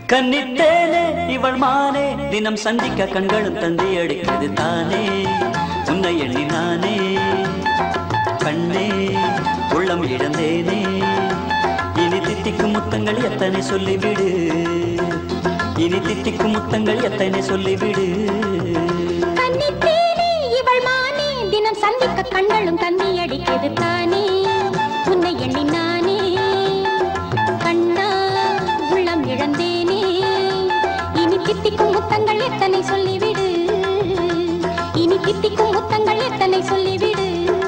கன்னித்தேனே இவள் மானே தினம் சந்திக்க கண்களும் தந்தி அடிக்கிறது தானே உன்னை எண்ணி நானே கண்ணே உள்ளம் இழந்தேனே இனி தித்திக்கும் முத்தங்கள் எத்தனை சொல்லிவிடு இனி தித்திக்கும் முத்தங்கள் எத்தனை சொல்லிவிடு கன்னித்தேனே இவள் மானே தினம் சந்திக்க கண்களும் தண்ணி அடிக்கிறது தானே உன்னை எண்ணி நானே கண்ணா உள்ளம் இழந்தேனே இனி தித்திக்கும் முத்தங்கள் எத்தனை சொல்லிவிடு இனி தித்திக்கும் முத்தங்கள் எத்தனை சொல்லிவிடு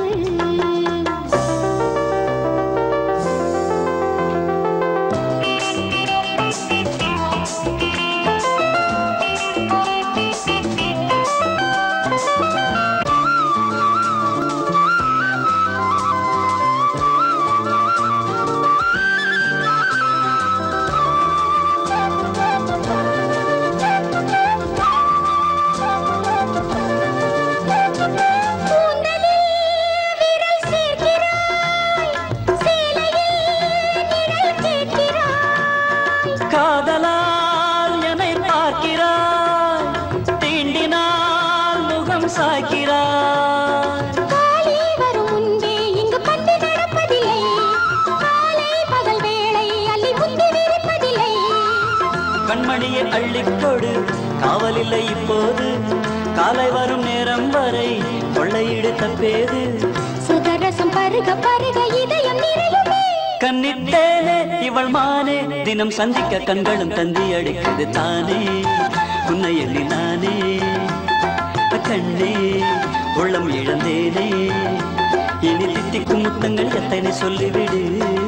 கூந்தலில் விரல் சேர்க்கிறாய் சேலையில் நிழல் கேட்கிறாய் காதலால் என்னை பார்க்கிறாய் தீண்டினால் முகம் சாய்க்கிறாய் காலை வரும் முன்பே இங்கு பந்து நடப்பதில்லை காலை பகல் வேளை அள்ளி முந்தி விரிப்பதில்லை கண்மணியை அள்ளிக்கொடு காவலில்லை இப்போது காலை வரும் நேரம் வரை கொள்ளையிடு தப்பேது சுதரசம் பருக பருக இதயம் நிறையுமே கன்னித்தேனே இவள் மானே தினம் சந்திக்க கண்களும் தந்தி அடிக்குது தானே உன்னை எண்ணி நானே கண்ணே உள்ளம் இழந்தேனே இனி தித்திக்கும் முத்தங்கள் எத்தனை சொல்லிவிடு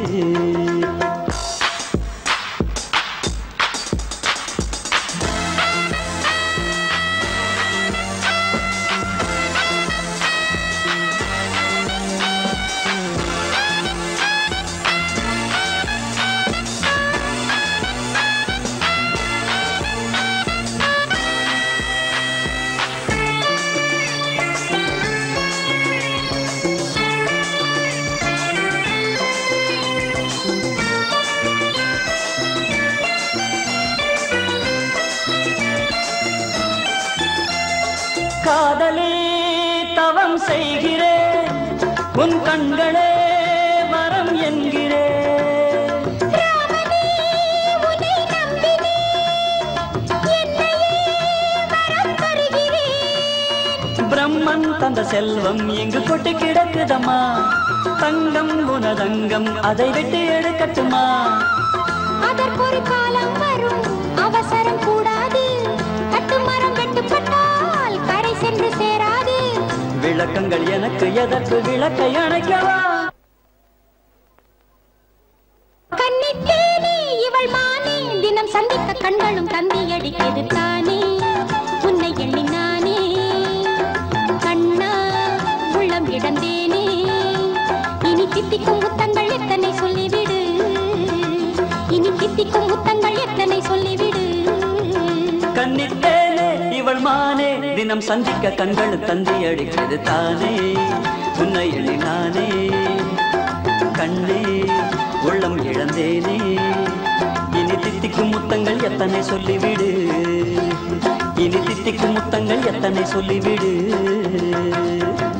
காதலே தவம் செய்கிறேன் உன் கண்களே வரம் என்கிறேன் உன்னை நம்பினேன் என்னையே வரம் தருகிறேன் பிரம்மன் தந்த செல்வம் எங்கு கொட்டி கிடக்குதம்மா தங்கம் உனதங்கம் அதை விட்டு எடுக்கட்டுமா அதற்கொரு காலம் வரும் அவசரம் கூடாது கட்டுமரம் வெட்டுப்பட்டால் கரை சென்று சேராது விளக்கங்கள் எனக்கு எதற்கு விளக்கை அணைக்கவா கன்னித்தேனே இவள் மானே தினம் சந்தித்த கண்களும் தந்தி அடிக்கிறது தானே உன்னை எண்ணி நானே கண்ணா உள்ளம் இழந்தேனே இனி தித்திக்கும் முத்தங்கள் எத்தனை சொல்லிவிடு இனி தித்திக்கும் முத்தங்கள் எத்தனை சொல்லிவிடு கன்னித்தேனே இவள் மானே தினம் சந்திக்க கண்கள் தந்தி அடிக்கிறது தானே உன்னை எண்ணி நானே கண்ணே உள்ளம் இழந்தேனே இனி தித்திக்கும் முத்தங்கள் எத்தனை சொல்லிவிடு இனி தித்திக்கும் முத்தங்கள் எத்தனை சொல்லிவிடு